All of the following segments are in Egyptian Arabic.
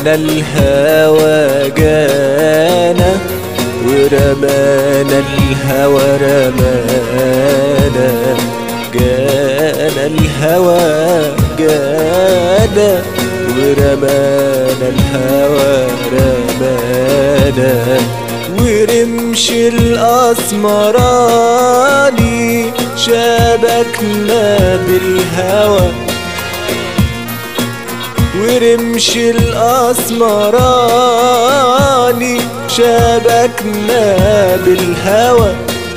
جانا الهوى جانا ورمانا الهوى رمانا جانا الهوى جانا ورمانا الهوى رمانا ورمش الأسمراني شبكنا بالهوى ورمش الأسمراني شبكنا بالهوى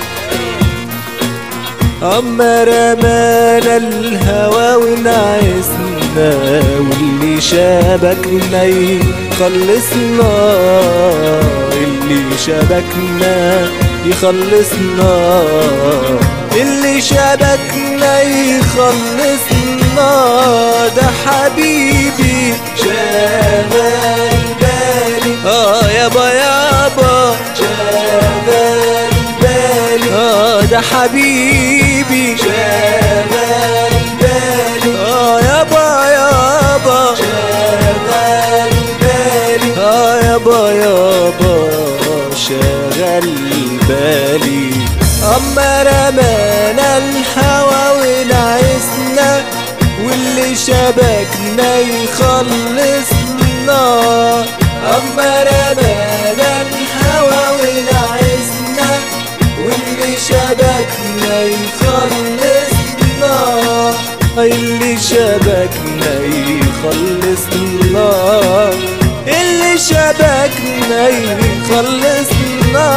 أما رمانا الهوى ونعسنا واللي شبكنا يخلصنا اللي شبكنا يخلصنا اللي شبكنا يخلصنا ده حبيبي شغال بالي اه يابا يابا شغال بالي اه ده حبيبي شغال بالي اه يابا يابا شغال بالي اه يابا يابا شغال بالي اما رمانا الهوى ونعسنا واللي شبكنا يخلصنا اما رمانا الهوى ونعسنا واللي شبكنا يخلصنا اللي شبكنا يخلصنا اللي شبكنا يخلصنا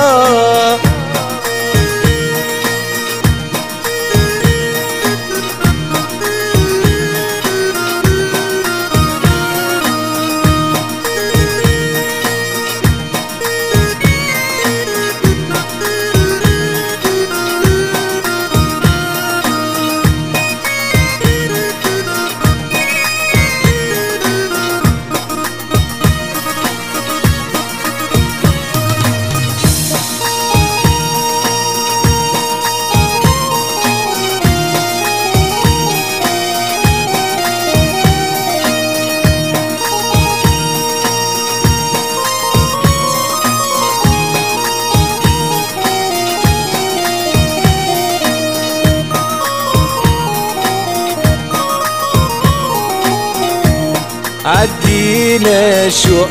عدينا شو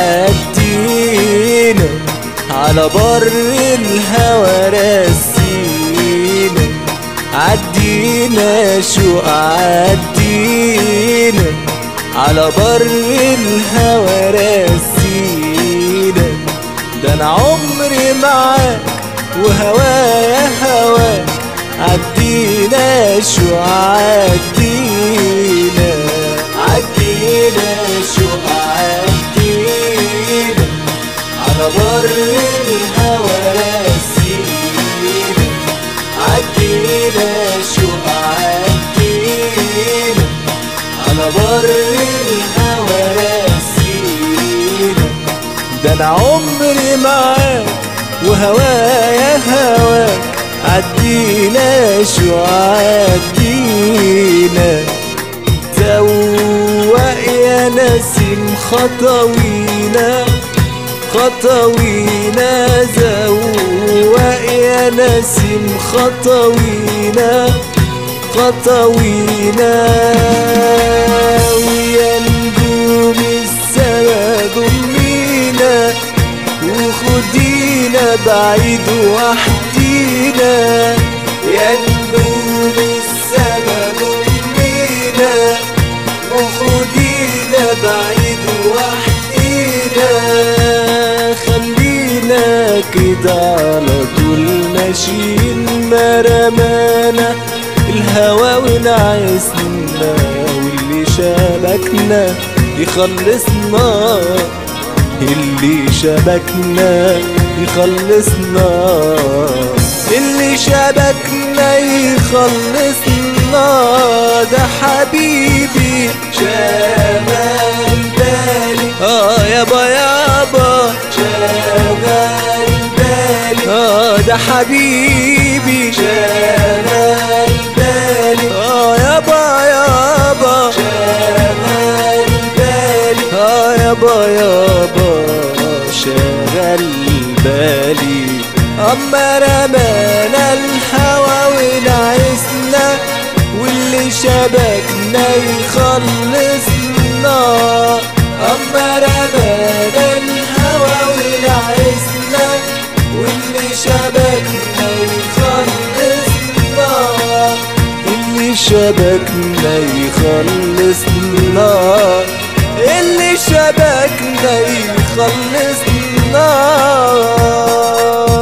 عدينا على بر الهوى رسينا عدينا شو عدينا على بر الهوى رسينا ده انا عمري معاك وهوايا هواك عدينا شو عدينا عدينا شو عدينا على بر الهوى رسينا عدينا شو عدينا على بر الهوى رسينا ده انا عمري معاك وهوايا هواك عدينا شو عدينا زوق يا نسيم خطوينا خطوينا زوق يا نسيم خطوينا خطوينا ويا نجوم السما ضمينا وخدينا بعيد وحدينا يا نجوم السما ضمينا وخدينا بعيد وحدينا خلينا كده على طول ماشيين ما رمانا الهوى ونعسنا واللي شبكنا يخلصنا اللي شبكنا يخلصنا اللي شبكنا يخلصنا ده حبيبي شغال بالي اه يابا يابا شغال بالي اه ده حبيبي شغال بالي اه يابا يابا شغال بالي اه يابا يابا شبكنا يخلصنا اللي شبكنا يخلصنا